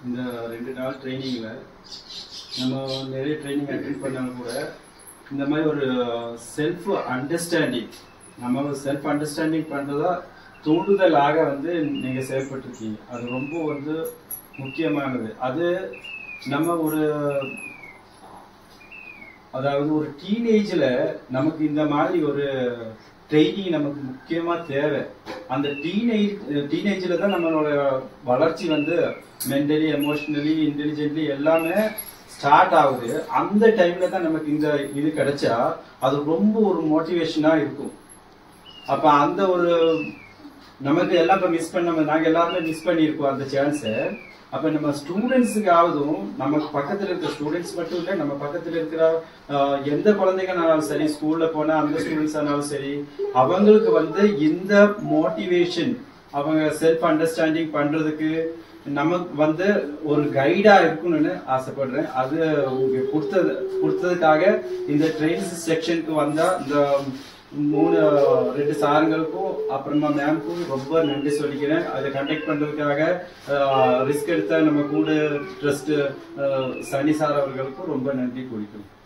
இந்த ரெண்டு நாள் ட்ரைனிங்ல நம்ம நிறைய ட்ரைனிங் அட்டென்ட் பண்ணாலும் கூட இந்த மாதிரி ஒரு செல்ஃப் அண்டர்ஸ்டாண்டிங் நம்ம செல்ஃப் அண்டர்ஸ்டாண்டிங் பண்றதா தூண்டுதலாக வந்து நீங்க செயல்பட்டிருக்கீங்க அது ரொம்ப வந்து முக்கியமானது அது நம்ம ஒரு அதாவது ஒரு டீனேஜ்ல நமக்கு இந்த மாதிரி ஒரு ட்ரைனிங் நமக்கு முக்கியமா தேவை அந்த டீனேஜ் டீனேஜ்ல தான் நம்மளோட வளர்ச்சி வந்து மென்டலி எமோஷனலி இன்டெலிஜென்ட்லி எல்லாமே ஸ்டார்ட் ஆகுது அந்த டைம்ல தான் நமக்கு இந்த இது கிடைச்சா அது ரொம்ப ஒரு மோட்டிவேஷனா இருக்கும் அப்ப அந்த ஒரு நமக்கு எல்லாம் இப்ப மிஸ் பண்ண நாங்க எல்லாருமே மிஸ் பண்ணியிருக்கோம் அந்த சான்ஸை அப்ப நம்ம ஸ்டூடெண்ட்ஸுக்காவதும் நம்ம பக்கத்துல இருக்கிற ஸ்டூடெண்ட்ஸ் மட்டும் இல்ல நம்ம பக்கத்துல இருக்கிற ஆஹ், எந்த குழந்தைங்கனாலும் சரி ஸ்கூல்ல போனா அந்த ஸ்டூடெண்ட்ஸ் ஆனாலும் சரி அவங்களுக்கு வந்து இந்த மோட்டிவேஷன் அவங்க செல்ஃப் அண்டர்ஸ்டாண்டிங் பண்றதுக்கு நமக்கு வந்து ஒரு கைடா இருக்கணும்னு ஆசைப்படுறேன் அது உங்களுக்கு கொடுத்தது கொடுத்ததுக்காக இந்த ட்ரெயின்ஸ் செக்ஷனுக்கு வந்தா இந்த மூணு ரெண்டு சாருங்களுக்கும் அப்புறமா மேம்க்கும் ரொம்ப நன்றி சொல்லிக்கிறேன் அதை கண்டக்ட் பண்றதுக்காக ரிஸ்க் எடுத்த நம்ம கூட ட்ரஸ்ட் சனி சார் அவர்களுக்கும் ரொம்ப நன்றி கூறிக்கிறோம்